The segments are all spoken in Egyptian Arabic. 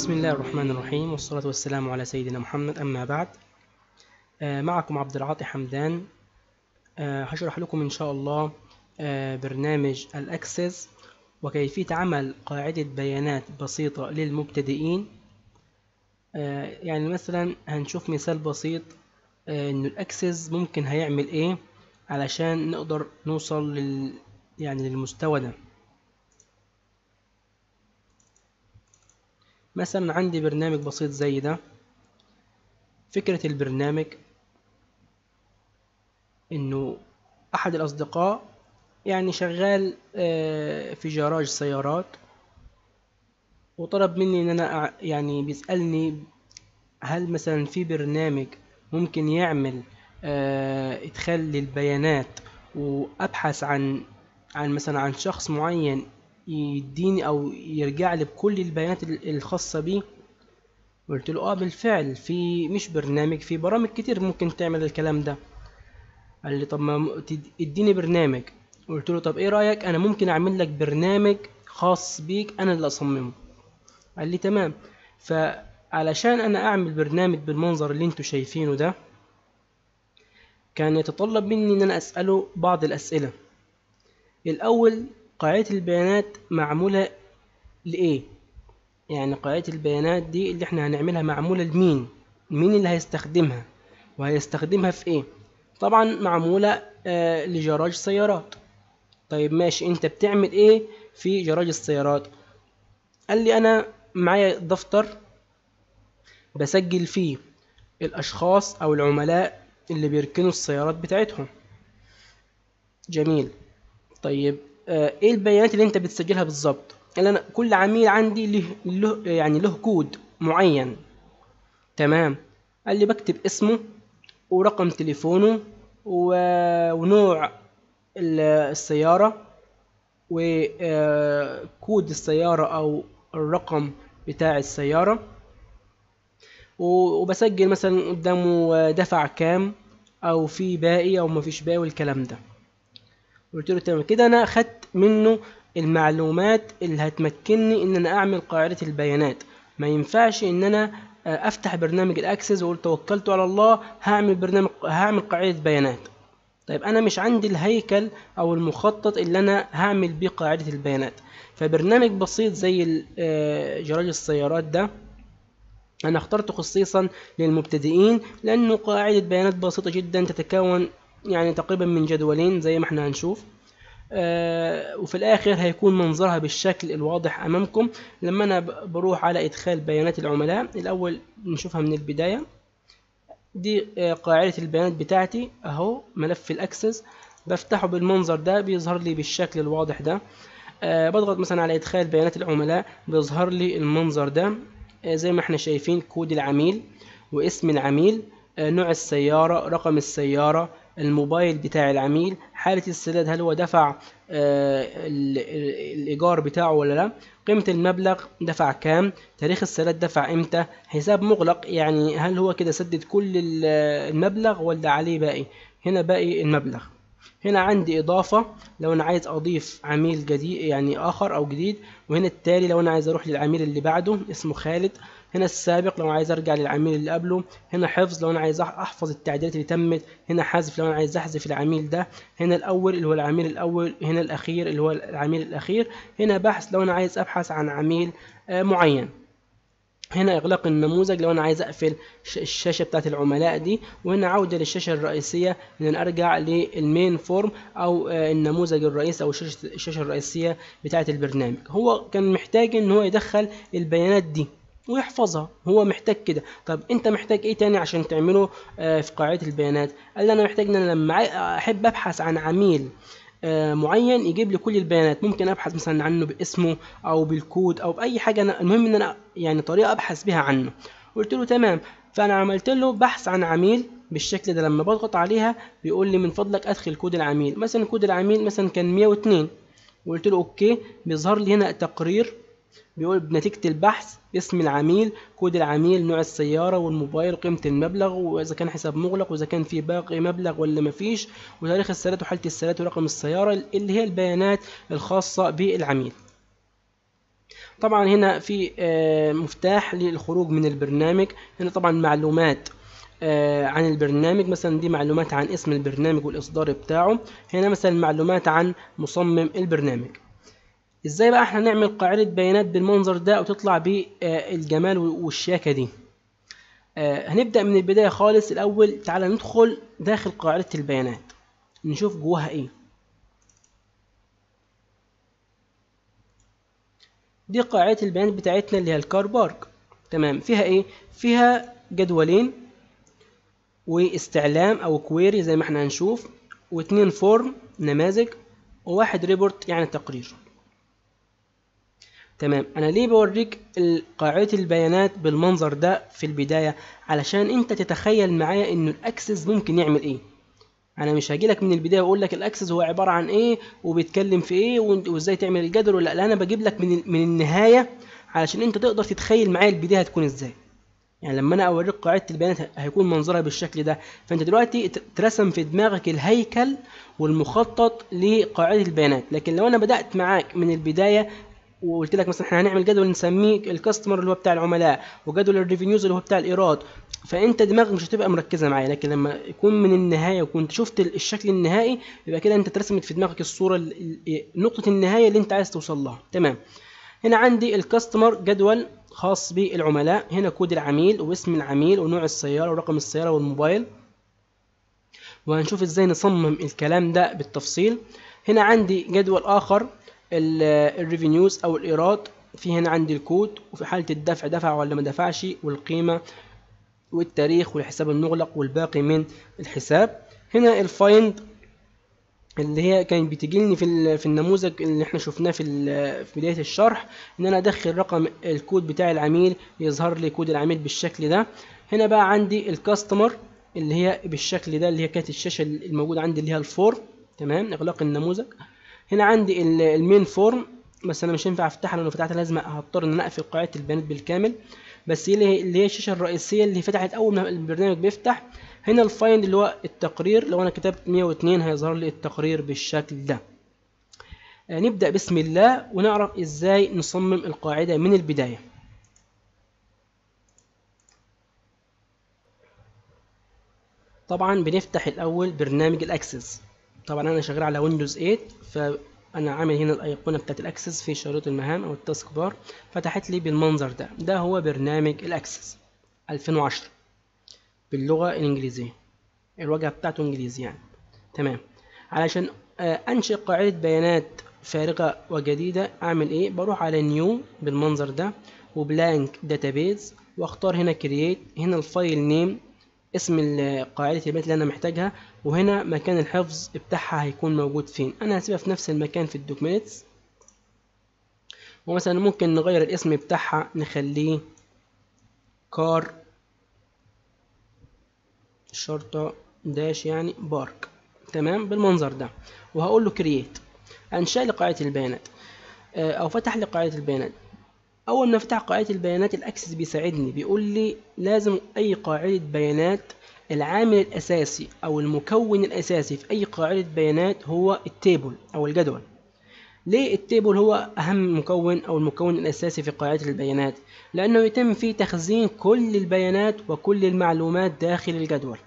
بسم الله الرحمن الرحيم والصلاة والسلام على سيدنا محمد أما بعد آه، معكم عبد العاطي حمدان آه، هشرح لكم إن شاء الله آه، برنامج الأكسس وكيفية عمل قاعدة بيانات بسيطة للمبتدئين آه، يعني مثلا هنشوف مثال بسيط آه، إنه الأكسس ممكن هيعمل إيه علشان نقدر نوصل لل يعني للمستوى ده مثلا عندي برنامج بسيط زي ده فكرة البرنامج انه احد الاصدقاء يعني شغال آه، في جراج سيارات وطلب مني ان انا أع- يعني بيسألني هل مثلا في برنامج ممكن يعمل آه، ادخال للبيانات وابحث عن عن مثلا عن شخص معين يديني او يرجع لي بكل البيانات ال- الخاصة بيه قلت له اه بالفعل في مش برنامج في برامج كتير ممكن تعمل الكلام ده قال لي طب ما م- تد- اديني برنامج قلت له طب ايه رأيك انا ممكن اعمل لك برنامج خاص بيك انا اللي اصممه قال لي تمام فعلشان انا اعمل برنامج بالمنظر اللي انتوا شايفينه ده كان يتطلب مني ان انا اسأله بعض الاسئلة الاول قاعدة البيانات معمولة لايه يعني قاعدة البيانات دي اللي احنا هنعملها معمولة لمين مين اللي هيستخدمها وهيستخدمها في ايه طبعا معمولة آه لجراج سيارات طيب ماشي انت بتعمل ايه في جراج السيارات قال لي انا معايا دفتر بسجل فيه الاشخاص او العملاء اللي بيركنوا السيارات بتاعتهم جميل طيب آه ايه البيانات اللي انت بتسجلها بالظبط قال انا كل عميل عندي له, له يعني له كود معين تمام قال لي بكتب اسمه ورقم تليفونه و- ونوع ال- السيارة وكود السيارة أو الرقم بتاع السيارة و- وبسجل مثلا قدامه دفع كام أو في باقي أو مفيش باقي والكلام ده قلت له تمام كده أنا أخدت منه المعلومات اللي هتمكنني إن أنا أعمل قاعدة البيانات ما ينفعش إن أنا آه، أفتح برنامج الأكسس وأقول توكلت على الله هعمل برنامج هعمل قاعدة بيانات طيب انا مش عندي الهيكل او المخطط اللي انا هعمل بيه قاعدة البيانات فبرنامج بسيط زي ال- آه، جراج السيارات ده انا اخترته خصيصا للمبتدئين لانه قاعدة بيانات بسيطة جدا تتكون يعني تقريبا من جدولين زي ما احنا هنشوف آه، وفي الاخر هيكون منظرها بالشكل الواضح امامكم لما انا ب- بروح على ادخال بيانات العملاء الاول نشوفها من البداية دي آه، قاعدة البيانات بتاعتي اهو ملف الاكسس بفتحه بالمنظر ده بيظهر لي بالشكل الواضح ده آه، بضغط مثلا على ادخال بيانات العملاء بيظهر لي المنظر ده آه، زي ما احنا شايفين كود العميل واسم العميل آه، نوع السيارة رقم السيارة الموبايل بتاع العميل حالة السداد هل هو دفع آه، ال- ال- الإيجار بتاعه ولا لا قيمة المبلغ دفع كام تاريخ السداد دفع امتى حساب مغلق يعني هل هو كده سدد كل ال- المبلغ ولا عليه باقي هنا باقي المبلغ هنا عندي إضافة لو أنا عايز أضيف عميل جديد يعني آخر أو جديد وهنا التالي لو أنا عايز أروح للعميل اللي بعده اسمه خالد هنا السابق لو عايز أرجع للعميل اللي قبله هنا حفظ لو أنا عايز أح- أحفظ التعديلات اللي تمت هنا حذف لو أنا عايز أحذف العميل ده هنا الأول اللي هو العميل الأول هنا الأخير اللي هو العميل الأخير هنا بحث لو أنا عايز أبحث عن عميل آه، معين هنا إغلاق النموذج لو أنا عايز أقفل ش- الشاشة بتاعت العملاء دي وهنا عودة للشاشة الرئيسية إن أنا أرجع للمين فورم أو آه، النموذج الرئيسي أو الشاشة الشاشة الرئيسية بتاعت البرنامج هو كان محتاج إن هو يدخل البيانات دي ويحفظها هو محتاج كده طب انت محتاج ايه تاني عشان تعمله آه، في قاعدة البيانات قال لي انا محتاج ان انا لما عاي- احب ابحث عن عميل آه، معين يجيب لي كل البيانات ممكن ابحث مثلا عنه باسمه او بالكود او باي حاجه أنا المهم ان انا يعني طريقه ابحث بها عنه قلت له تمام فانا عملت له بحث عن عميل بالشكل ده لما بضغط عليها بيقول لي من فضلك ادخل كود العميل مثلا كود العميل مثلا كان 102 وقلت له اوكي بيظهر لي هنا تقرير بيقول بنتيجة البحث اسم العميل كود العميل نوع السيارة والموبايل قيمة المبلغ وإذا كان حساب مغلق وإذا كان في باقي مبلغ ولا مفيش وتاريخ السداد وحالة السداد ورقم السيارة اللي هي البيانات الخاصة بالعميل طبعا هنا في آه، مفتاح للخروج من البرنامج هنا طبعا معلومات آه، عن البرنامج مثلا دي معلومات عن اسم البرنامج والإصدار بتاعه هنا مثلا معلومات عن مصمم البرنامج ازاي بقى احنا نعمل قاعدة بيانات بالمنظر ده وتطلع بالجمال والشياكة دي آه، هنبدأ من البداية خالص الأول تعالى ندخل داخل قاعدة البيانات نشوف جواها ايه دي قاعدة البيانات بتاعتنا اللي هي الكار بارك تمام فيها ايه فيها جدولين واستعلام او كويري زي ما احنا هنشوف واتنين فورم نماذج وواحد ريبورت يعني تقرير تمام انا ليه بوريك قاعدة البيانات بالمنظر ده في البداية علشان انت تتخيل معايا انه الاكسس ممكن يعمل ايه انا مش هجيلك من البدايه واقول لك الاكسس هو عباره عن ايه وبيتكلم في ايه وازاي تعمل الجدول لا, لا انا بجيب لك من من النهايه علشان انت تقدر تتخيل معايا البدايه هتكون ازاي يعني لما انا اوريك قاعده البيانات هيكون منظرها بالشكل ده فانت دلوقتي ترسم في دماغك الهيكل والمخطط لقاعده البيانات لكن لو انا بدات معاك من البدايه وقلت لك مثلا احنا هنعمل جدول نسميه الكاستمر اللي هو بتاع العملاء وجدول الريفينيوز اللي هو بتاع الايراد فانت دماغك مش هتبقى مركزه معايا لكن لما يكون من النهايه وكنت شفت الشكل النهائي يبقى كده انت اترسمت في دماغك الصوره نقطه النهايه اللي انت عايز توصل لها تمام هنا عندي الكاستمر جدول خاص بالعملاء هنا كود العميل واسم العميل ونوع السياره ورقم السياره والموبايل وهنشوف ازاي نصمم الكلام ده بالتفصيل هنا عندي جدول اخر الريفينيوز او الايراد في هنا عندي الكود وفي حالة الدفع دفع ولا ما دفعش والقيمة والتاريخ والحساب المغلق والباقي من الحساب هنا الفايند اللي هي كانت بتجيلني في في النموذج اللي احنا شفناه في في بدايه الشرح ان انا ادخل رقم الكود بتاع العميل يظهر لي كود العميل بالشكل ده هنا بقى عندي الكاستمر اللي هي بالشكل ده اللي هي كانت الشاشه الموجوده عندي اللي هي الفور تمام اغلاق النموذج هنا عندي المين فورم بس انا مش هينفع افتحها لو فتحتها لازم هضطر ان انا اقفل قاعده البيانات بالكامل بس هي اللي هي الشاشه الرئيسيه اللي فتحت اول ما البرنامج بيفتح هنا الفايند اللي هو التقرير لو انا كتبت 102 هيظهر لي التقرير بالشكل ده آه نبدا بسم الله ونعرف ازاي نصمم القاعده من البدايه طبعا بنفتح الاول برنامج الاكسس طبعا انا شغال على ويندوز 8 فانا عامل هنا الايقونه بتاعت الاكسس في شريط المهام او التاسك بار فتحت لي بالمنظر ده ده هو برنامج الاكسس 2010 باللغه الانجليزيه الواجهه بتاعته انجليزي يعني تمام علشان انشئ قاعده بيانات فارغه وجديده اعمل ايه بروح على نيو بالمنظر ده وبلانك داتابيز واختار هنا كرييت هنا الفايل نيم اسم قاعدة البيانات اللي أنا محتاجها وهنا مكان الحفظ بتاعها هيكون موجود فين أنا هسيبها في نفس المكان في الدوكيومنتس ومثلا ممكن نغير الاسم بتاعها نخليه كار شرطة داش يعني بارك تمام بالمنظر ده وهقول له كرييت انشأ لي قاعدة البيانات او فتح لي قاعدة البيانات اول ما افتح قاعده البيانات الاكسس بيساعدني بيقول لي لازم اي قاعده بيانات العامل الاساسي او المكون الاساسي في اي قاعده بيانات هو التيبل او الجدول ليه التيبل هو اهم مكون او المكون الاساسي في قاعده البيانات لانه يتم فيه تخزين كل البيانات وكل المعلومات داخل الجدول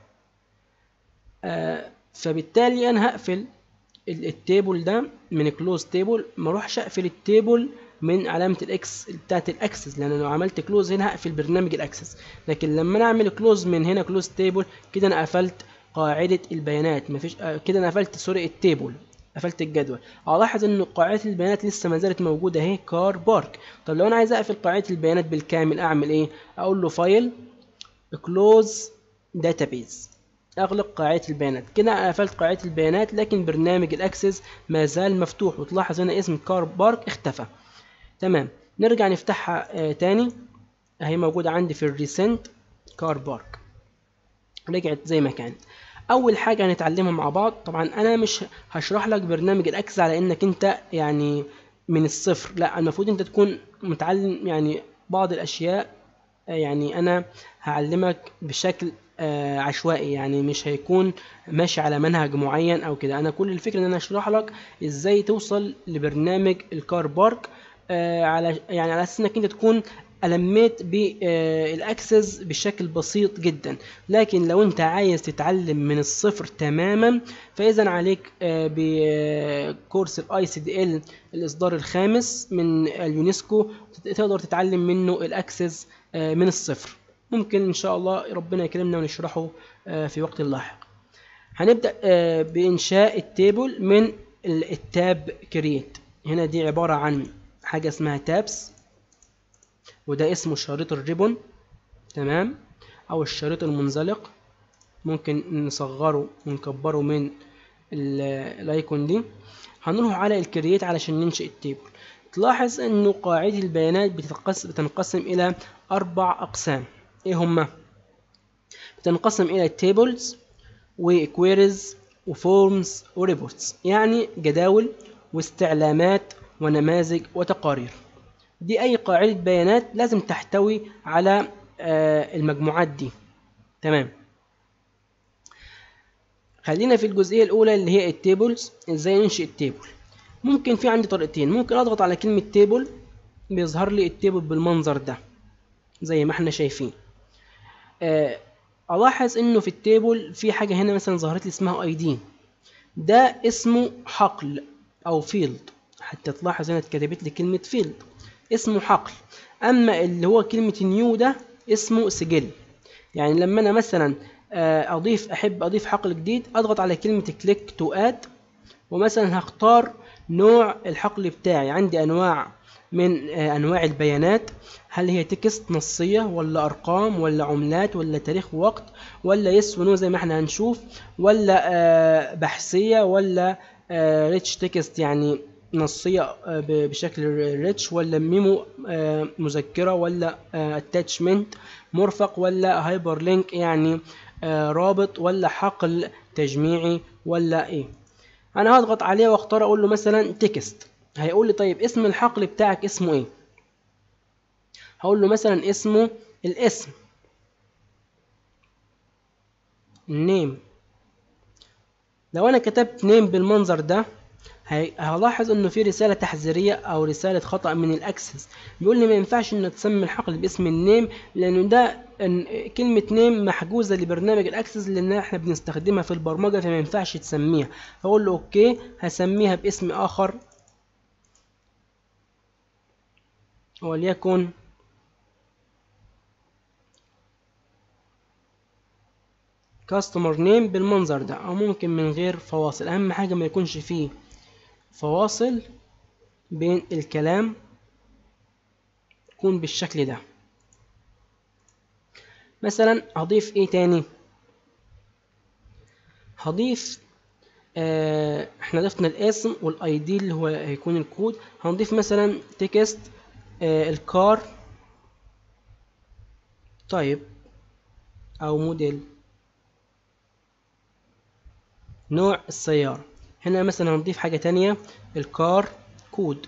آه فبالتالي انا هقفل التيبل ده من كلوز تيبل ما اروحش اقفل التيبل من علامة الاكس بتاعت الاكسس لان لو عملت كلوز هنا هقفل برنامج الاكسس لكن لما انا اعمل كلوز من هنا كلوز تيبل كده انا قفلت قاعدة البيانات مفيش كده انا قفلت سوري التيبل قفلت الجدول الاحظ ان قاعدة البيانات لسه ما زالت موجودة اهي كار بارك طب لو انا عايز اقفل قاعدة البيانات بالكامل اعمل ايه اقول له فايل كلوز داتابيز اغلق قاعدة البيانات كده انا قفلت قاعدة البيانات لكن برنامج الاكسس ما زال مفتوح وتلاحظ هنا اسم كار بارك اختفى تمام نرجع نفتحها آه تاني اهي موجودة عندي في الريسنت كار بارك رجعت زي ما كانت اول حاجة هنتعلمها مع بعض طبعا انا مش هشرح لك برنامج الاكسس على انك انت يعني من الصفر لا المفروض انت تكون متعلم يعني بعض الاشياء آه يعني انا هعلمك بشكل آه عشوائي يعني مش هيكون ماشي على منهج معين او كده انا كل الفكرة ان انا اشرح لك ازاي توصل لبرنامج الكار بارك آه على يعني على اساس انك انت تكون ألميت بالأكسس بشكل بسيط جدا لكن لو أنت عايز تتعلم من الصفر تماما فإذا عليك آه، بكورس الاي سي دي ال الإصدار الخامس من اليونسكو تقدر تتعلم منه الأكسس آه، من الصفر ممكن إن شاء الله ربنا يكرمنا ونشرحه آه، في وقت لاحق هنبدأ بإنشاء التيبل من التاب كرييت هنا دي عبارة عن حاجة اسمها تابس وده اسمه شريط الريبون تمام او الشريط المنزلق ممكن نصغره ونكبره من الايكون دي هنروح على الكرييت علشان ننشئ التيبل تلاحظ انه قاعدة البيانات بتتقسم, بتنقسم الى اربع اقسام ايه هما بتنقسم الى tables وكويريز وفورمز وريبورتس يعني جداول واستعلامات ونماذج وتقارير دي أي قاعدة بيانات لازم تحتوي على آه، المجموعات دي تمام خلينا في الجزئية الأولى اللي هي التيبلز ازاي ننشئ التيبل ممكن في عندي طريقتين ممكن أضغط على كلمة تيبل بيظهر لي التيبل بالمنظر ده زي ما احنا شايفين آه، ألاحظ إنه في التيبل في حاجة هنا مثلا ظهرت لي اسمها اي دي ده اسمه حقل أو فيلد حتى تلاحظ هنا اتكتبت لي كلمة فيلد اسمه حقل اما اللي هو كلمة نيو ده اسمه سجل يعني لما انا مثلا آه، اضيف احب اضيف حقل جديد اضغط على كلمة كليك تو اد ومثلا هختار نوع الحقل بتاعي عندي انواع من آه، انواع البيانات هل هي تكست نصية ولا ارقام ولا عملات ولا تاريخ وقت ولا يس ونو زي ما احنا هنشوف ولا آه، بحثية ولا ريتش تكست يعني نصية آه، بشكل ريتش ولا ميمو آه، مذكرة ولا اتاتشمنت آه، مرفق ولا هايبر لينك يعني رابط ولا حقل تجميعي ولا ايه انا هضغط عليه واختار اقول له مثلا تكست هيقول لي طيب اسم الحقل بتاعك اسمه ايه هقول له مثلا اسمه الاسم النيم لو انا كتبت نيم بالمنظر ده هلاحظ انه في رساله تحذيريه او رساله خطا من الاكسس بيقول لي ما ينفعش انك تسمي الحقل باسم النيم لانه ده كلمه نيم محجوزه لبرنامج الاكسس لان احنا بنستخدمها في البرمجه فما ينفعش تسميها هقول له اوكي هسميها باسم اخر وليكن كاستمر نيم بالمنظر ده او ممكن من غير فواصل اهم حاجه ما يكونش فيه فواصل بين الكلام تكون بالشكل ده مثلا هضيف ايه تاني هضيف آه احنا ضفنا الاسم والاي دي اللي هو هيكون الكود هنضيف مثلا تكست آه الكار طيب او موديل نوع السيارة هنا مثلا هنضيف حاجة تانية الكار كود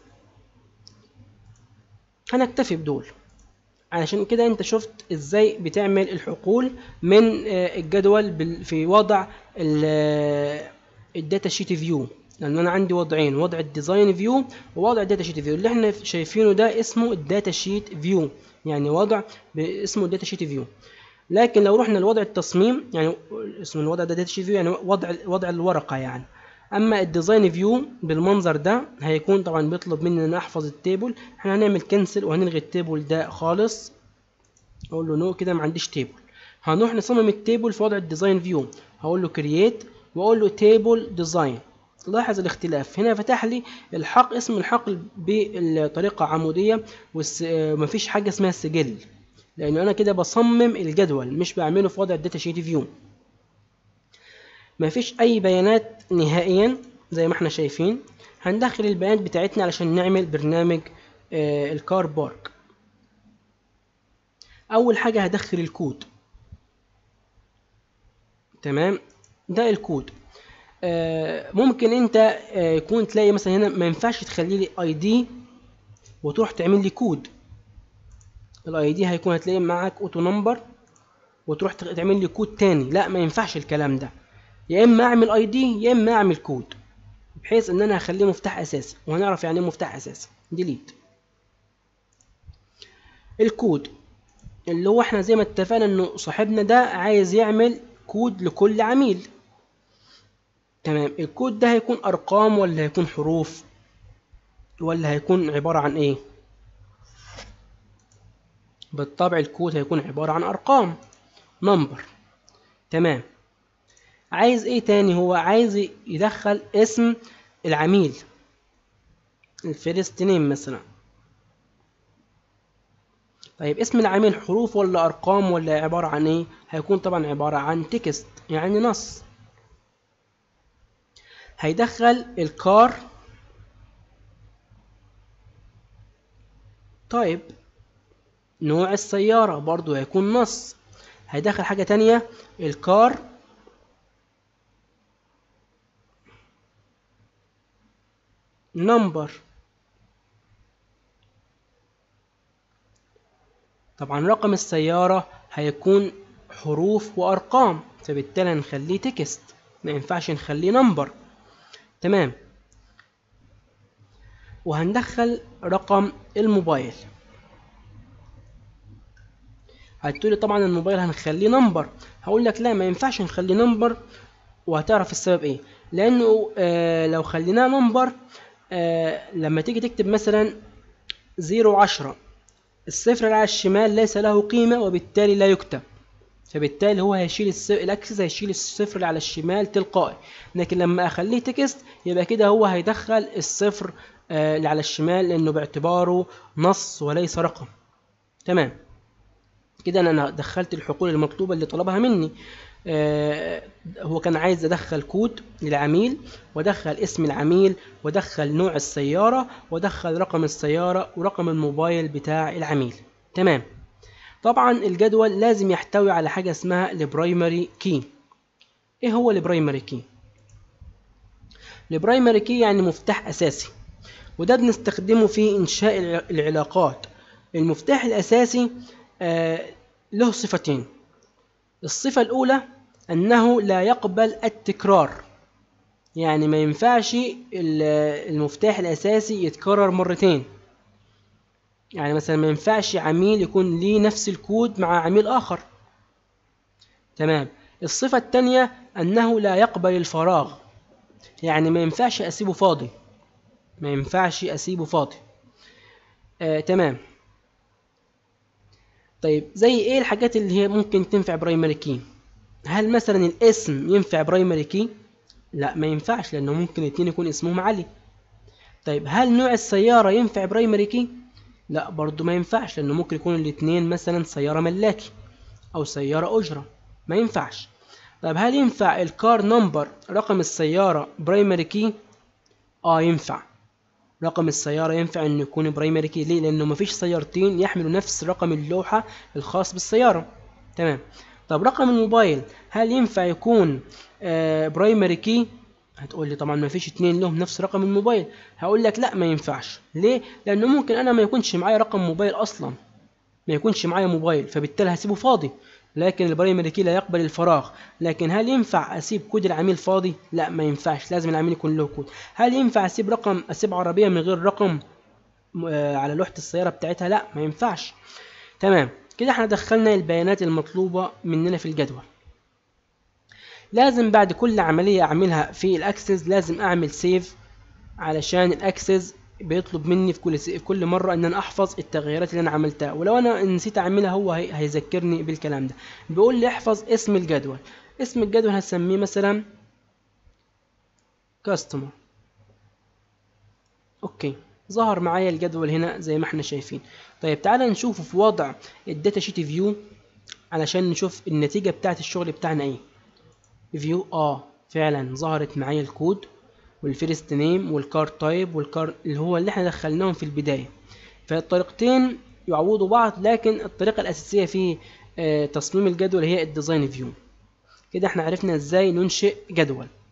هنكتفي بدول علشان كده انت شفت ازاي بتعمل الحقول من آه، الجدول في وضع الداتا شيت فيو لان انا عندي وضعين وضع الديزاين فيو ووضع الداتا شيت فيو اللي احنا شايفينه ده اسمه الداتا شيت فيو يعني وضع اسمه الداتا شيت فيو لكن لو رحنا لوضع التصميم يعني اسم الوضع ده داتا شيت فيو يعني وضع وضع الورقه يعني اما الديزاين فيو بالمنظر ده هيكون طبعا بيطلب مني ان احفظ التيبل احنا هنعمل كنسل وهنلغي التيبل ده خالص اقول له نو كده ما عنديش تيبل هنروح نصمم التيبل في وضع الديزاين فيو هقول له كرييت واقول له تيبل ديزاين لاحظ الاختلاف هنا فتح لي الحق اسم الحقل بطريقة عمودية ومفيش حاجة اسمها سجل لأن أنا كده بصمم الجدول مش بعمله في وضع الداتا شيت فيو مفيش اي بيانات نهائيا زي ما احنا شايفين هندخل البيانات بتاعتنا علشان نعمل برنامج آه الكار بارك اول حاجة هدخل الكود تمام ده الكود آه ممكن انت آه يكون تلاقي مثلا هنا ما ينفعش تخلي لي اي دي وتروح تعمل لي كود الاي دي هيكون هتلاقي معاك اوتو نمبر وتروح تعمل لي كود تاني لا ما ينفعش الكلام ده يا اما اعمل اي دي يا اما اعمل كود بحيث ان انا هخليه مفتاح اساسي وهنعرف يعني ايه مفتاح اساسي ديليت الكود اللي هو احنا زي ما اتفقنا انه صاحبنا ده عايز يعمل كود لكل عميل تمام الكود ده هيكون ارقام ولا هيكون حروف ولا هيكون عبارة عن ايه بالطبع الكود هيكون عبارة عن ارقام نمبر تمام عايز ايه تاني هو عايز يدخل اسم العميل الفيرست نيم مثلا طيب اسم العميل حروف ولا ارقام ولا عبارة عن ايه هيكون طبعا عبارة عن تكست يعني نص هيدخل الكار طيب نوع السيارة برضو هيكون نص هيدخل حاجة تانية الكار نمبر طبعا رقم السيارة هيكون حروف وأرقام فبالتالي هنخليه تكست ما ينفعش نخليه نمبر تمام وهندخل رقم الموبايل هتقولي طبعا الموبايل هنخليه نمبر هقول لك لا ما ينفعش نخليه نمبر وهتعرف السبب ايه لانه آه لو خليناه نمبر آه لما تيجي تكتب مثلا زيرو عشرة الصفر اللي على الشمال ليس له قيمة وبالتالي لا يكتب فبالتالي هو هيشيل الس... الاكسس هيشيل الصفر اللي على الشمال تلقائي لكن لما اخليه تكست يبقى كده هو هيدخل الصفر آه اللي على الشمال لانه باعتباره نص وليس رقم تمام كده انا دخلت الحقول المطلوبة اللي طلبها مني آه هو كان عايز ادخل كود للعميل ودخل اسم العميل ودخل نوع السيارة ودخل رقم السيارة ورقم الموبايل بتاع العميل تمام طبعا الجدول لازم يحتوي على حاجة اسمها البرايمري كي ايه هو البرايمري كي البرايمري كي يعني مفتاح اساسي وده بنستخدمه في انشاء العلاقات المفتاح الاساسي آه له صفتين الصفة الأولى أنه لا يقبل التكرار يعني ما ينفعش المفتاح الأساسي يتكرر مرتين يعني مثلا ما ينفعش عميل يكون ليه نفس الكود مع عميل آخر تمام الصفة الثانية أنه لا يقبل الفراغ يعني ما ينفعش أسيبه فاضي ما ينفعش أسيبه فاضي آه تمام طيب زي ايه الحاجات اللي هي ممكن تنفع برايمري كي هل مثلا الاسم ينفع برايمري كي لا ما ينفعش لانه ممكن اتنين يكون اسمهم علي طيب هل نوع السيارة ينفع برايمري كي لا برضو ما ينفعش لانه ممكن يكون الاتنين مثلا سيارة ملاكي او سيارة اجرة ما ينفعش طيب هل ينفع الكار نمبر رقم السيارة برايمري كي اه ينفع رقم السيارة ينفع انه يكون برايمري كي ليه لانه مفيش سيارتين يحملوا نفس رقم اللوحة الخاص بالسيارة تمام طب رقم الموبايل هل ينفع يكون آه برايمري كي هتقول لي طبعا مفيش اتنين لهم نفس رقم الموبايل هقول لك لا ما ينفعش ليه لانه ممكن انا ما يكونش معايا رقم موبايل اصلا ما يكونش معايا موبايل فبالتالي هسيبه فاضي لكن البرايمري كي لا يقبل الفراغ لكن هل ينفع اسيب كود العميل فاضي لا ما ينفعش لازم العميل يكون له كود هل ينفع اسيب رقم اسيب عربيه من غير رقم آه على لوحه السياره بتاعتها لا ما ينفعش تمام كده احنا دخلنا البيانات المطلوبه مننا في الجدول لازم بعد كل عمليه اعملها في الاكسس لازم اعمل سيف علشان الاكسس بيطلب مني في كل في كل مره ان انا احفظ التغييرات اللي انا عملتها ولو انا نسيت اعملها هو هي... هيذكرني بالكلام ده بيقول لي احفظ اسم الجدول اسم الجدول هسميه مثلا كاستمر اوكي ظهر معايا الجدول هنا زي ما احنا شايفين طيب تعالى نشوفه في وضع الداتا شيت فيو علشان نشوف النتيجه بتاعه الشغل بتاعنا ايه فيو اه فعلا ظهرت معايا الكود والفيرست نيم والكار تايب والكار اللي هو اللي احنا دخلناهم في البدايه فالطريقتين يعوضوا بعض لكن الطريقه الاساسيه في تصميم الجدول هي الديزاين فيو كده احنا عرفنا ازاي ننشئ جدول